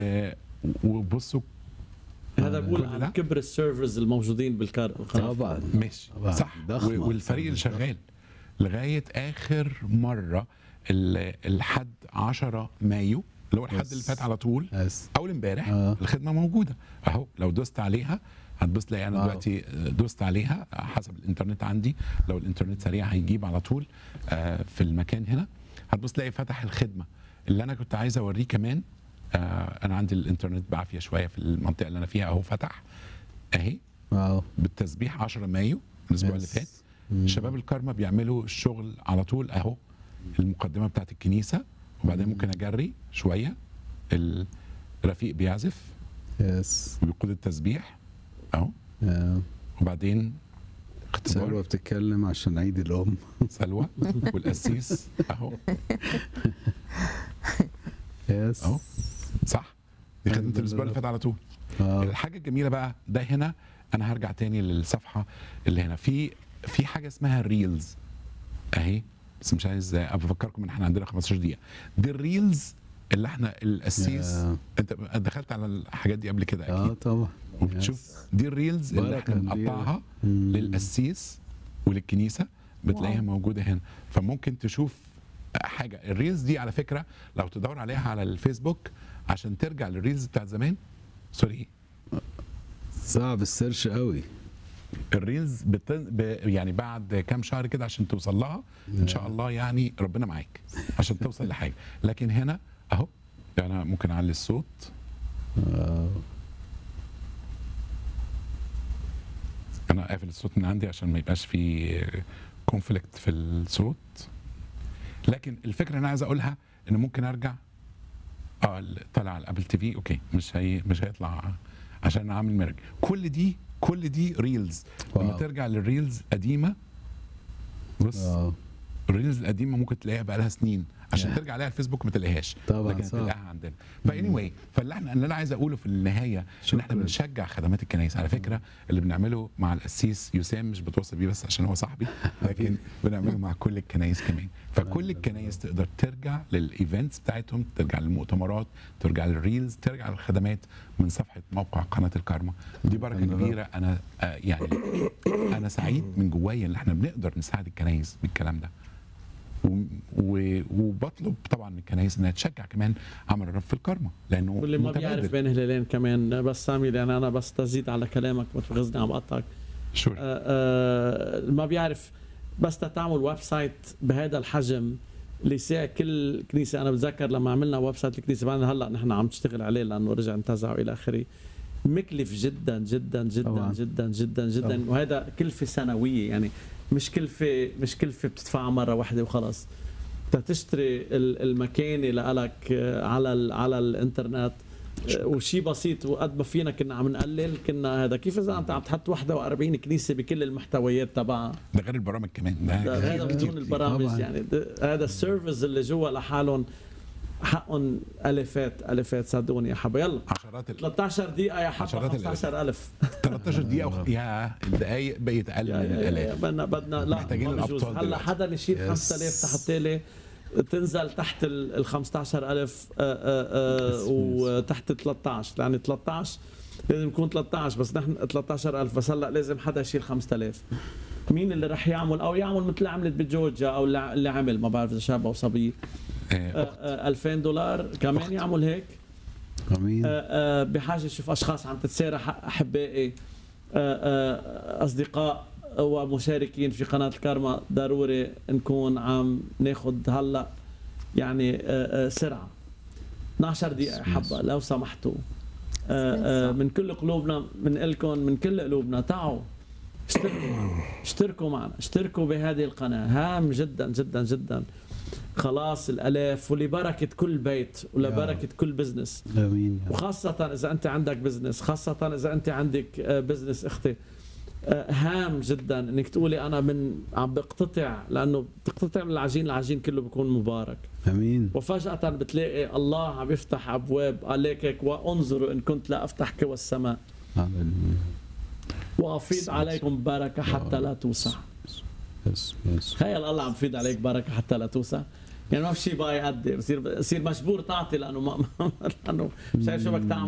آه، وبصوا هذا بقول كل عن ده؟ كبر السيرفرز الموجودين بالقناه طبعا ماشي طبعاً، صح ضخمة. و- والفريق اللي شغال لغايه اخر مره ال- الحد 10 مايو اللي هو الحد بس. اللي فات على طول بس اول امبارح آه. الخدمه موجوده اهو لو دوست عليها هتبص تلاقي انا واو. دلوقتي دوست عليها حسب الانترنت عندي لو الانترنت سريع هيجيب على طول آه، في المكان هنا هتبص تلاقي فتح الخدمه اللي انا كنت عايز اوريه كمان آه، انا عندي الانترنت بعافيه شويه في المنطقه اللي انا فيها اهو فتح اهي واو بالتسبيح 10 مايو الاسبوع اللي يس. فات مم. شباب الكارما بيعملوا الشغل على طول اهو المقدمه بتاعت الكنيسه وبعدين ممكن اجري شويه الرفيق بيعزف يس وبيقود التسبيح اهو آه. وبعدين سلوى اختبار بتتكلم عشان عيد الام سلوى والقسيس اهو يس اهو صح دي خدمه الحمد الاسبوع اللي لله. فات على طول آه. الحاجه الجميله بقى ده هنا انا هرجع تاني للصفحه اللي هنا في في حاجه اسمها الريلز اهي بس مش عايز افكركم ان احنا عندنا 15 دقيقه دي الريلز اللي احنا القسيس يا. انت دخلت على الحاجات دي قبل كده اه اكيد طبعا وبتشوف دي الريلز اللي بركة احنا كبيرة. بنقطعها مم. للقسيس وللكنيسه بتلاقيها واو. موجوده هنا فممكن تشوف حاجه الريلز دي على فكره لو تدور عليها على الفيسبوك عشان ترجع للريلز بتاعت زمان سوري صعب السيرش قوي الريلز بتن... ب... يعني بعد كام شهر كده عشان توصل لها ان شاء الله يعني ربنا معاك عشان توصل لحاجه لكن هنا اهو يعني انا ممكن اعلي الصوت آه. انا قافل الصوت من عندي عشان ما يبقاش في كونفليكت في الصوت لكن الفكره اللي انا عايز اقولها ان ممكن ارجع اه ال- طالع على الابل تي في اوكي مش هي مش هيطلع عشان انا عامل مرج كل دي كل دي ريلز لما واو. ترجع للريلز قديمه بص اه الريلز القديمه ممكن تلاقيها بقى لها سنين عشان يا. ترجع عليها الفيسبوك ما تلاقيهاش طبعاً، لكن صح. تلاقيها عندنا فاني واي فاللي احنا اللي انا عايز اقوله في النهايه ان احنا شكراً. بنشجع خدمات الكنائس على فكره اللي بنعمله مع القسيس يسام مش بتوصل بيه بس عشان هو صاحبي لكن بنعمله مع كل الكنائس كمان فكل الكنائس تقدر ترجع للايفنتس بتاعتهم ترجع للمؤتمرات ترجع للريلز ترجع للخدمات من صفحه موقع قناه الكارما دي بركه الحمد لله. كبيره انا آه، يعني انا سعيد من جوايا ان احنا بنقدر نساعد الكنائس بالكلام ده و- و- وبطلب طبعا من الكنائس انها تشجع كمان عمل الرب في الكارما لانه واللي ما متبادل. بيعرف بين هلالين كمان بس سامي لان انا بس تزيد على كلامك ما تغزني عم بقطعك شور آه، آه، ما بيعرف بس تعمل ويب سايت بهذا الحجم اللي يساعد كل كنيسه انا بتذكر لما عملنا ويب سايت الكنيسه بعدين هلا نحن عم نشتغل عليه لانه رجع انتزع والى اخره مكلف جدا جدا جدا طبعاً. جدا جدا جدا طبعاً. وهذا كلفه سنويه يعني مش كلفه مش كلفه بتدفعها مره واحده وخلص بدك تشتري ال- المكانه لك آه، على ال- على الانترنت آه، وشيء بسيط وقد ما فينا كنا عم نقلل كنا هذا كيف اذا انت عم تحط 41 كنيسه بكل المحتويات تبعها ده غير البرامج كمان ده ده- كتير هذا كتير بدون كتير. البرامج طبعاً. يعني ده- هذا السيرفيس اللي جوا لحالهم حقهم الافات الافات صدقوني يا حبا يلا عشرات ال 13 دقيقة يا حبا عشرات الآلاف. 15000 13 دقيقه وخ... يا الدقايق بقت اقل من يا- يا- يا- الالاف بدنا بدنا لا محتاجين ما بجوز. الأبطال هلا دلوقتي. حدا يشيل Yes. 5000 تحت تالي تنزل تحت ال ال 15000 آه، آه، آه، Yes, yes. وتحت 13 يعني 13 لازم يكون 13 بس نحن 13000 بس هلا لازم حدا يشيل 5000 مين اللي رح يعمل او يعمل مثل اللي عملت بجورجيا او اللي اللي عمل ما بعرف اذا شاب او صبي آه، آه، آه، 2000 دولار كمان أخت. يعمل هيك امين آه، آه، بحاجه اشوف اشخاص عم تتسارح احبائي آه، آه، اصدقاء ومشاركين في قناه الكارما ضروري نكون عم ناخذ هلا يعني آه، آه، سرعه 12 دقيقه يا حبه لو سمحتوا آه، آه، من كل قلوبنا من لكم من كل قلوبنا تعوا اشتركوا اشتركوا معنا اشتركوا بهذه القناه هام جدا جدا جدا خلاص الالاف ولبركه كل بيت ولبركه كل بزنس امين يا رب. وخاصة إذا أنت عندك بزنس خاصة إذا أنت عندك آه، بزنس أختي آه، هام جدا انك تقولي انا من عم بقتطع لانه بتقتطع من العجين العجين كله بيكون مبارك امين وفجأة بتلاقي الله عم يفتح ابواب قال لك هيك وانظروا ان كنت لا افتح كوى السماء هللويا وافيض عليكم بركة حتى لا توسع يس يس تخيل الله عم يفيض عليك بركة حتى لا توسع يعني ما في شيء بقى يأدي بصير بصير مجبور تعطي لانه ما لانه مش عارف شو بدك تعمل